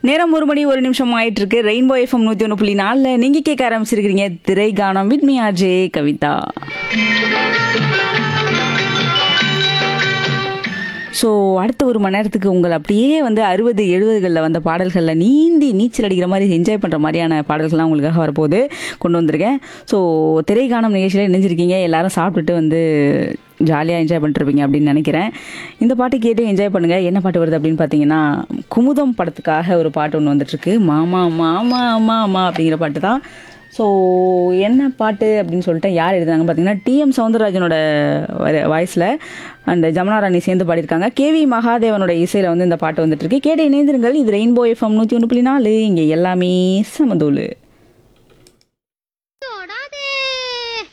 நேரம் ஒரு மணி ஒரு நிமிஷம் ஆயிட்டு இருக்கு ரெயின்போ எஃப்எம் நூத்தி ஒன்று புள்ளி நாலில் நீங்க கேட்க ஆரம்பிச்சிருக்கிறீங்க Thirai Gaanam with me RJ Kavitha so அடுத்த ஒரு மணி நேரத்துக்கு உங்களை அப்படியே வந்து அறுபது எழுபதுகளில் வந்த பாடல்களில் நீந்தி நீச்சல் அடிக்கிற மாதிரி என்ஜாய் பண்ணுற மாதிரியான பாடல்கள்லாம் உங்களுக்காக வரப்போகுது கொண்டு வந்திருக்கேன் ஸோ திரைக்கானம் நிகழ்ச்சியில் இணைஞ்சிருக்கீங்க எல்லாரும் சாப்பிட்டுட்டு வந்து ஜாலியாக என்ஜாய் பண்ணிருப்பீங்க அப்படின்னு நினைக்கிறேன் இந்த பாட்டு கேட்டு என்ஜாய் பண்ணுங்கள் என்ன பாட்டு வருது அப்படின்னு பார்த்தீங்கன்னா குமுதம் படத்துக்காக ஒரு பாட்டு ஒன்று வந்துட்டுருக்கு மாமா மாமா அம்மா அம்மா அப்படிங்கிற பாட்டு தான் ஸோ என்ன பாட்டு அப்படின்னு சொல்லிட்டு யார் எழுதுனாங்க பார்த்தீங்கன்னா டிஎம் சவுந்தரராஜனோட வாய்ஸில் அண்ட் ஜமுனா ராணி சேர்ந்து பாடியிருக்காங்க கேவி மகாதேவனோட இசையில் வந்து இந்த பாட்டு வந்துட்டு இருக்கு கேட்டு இணைந்திருங்கள் இது ரெயின்போ எஃப்எம் நூற்றி ஒன்று புள்ளி நாலு இங்கே எல்லாமே சமதூளு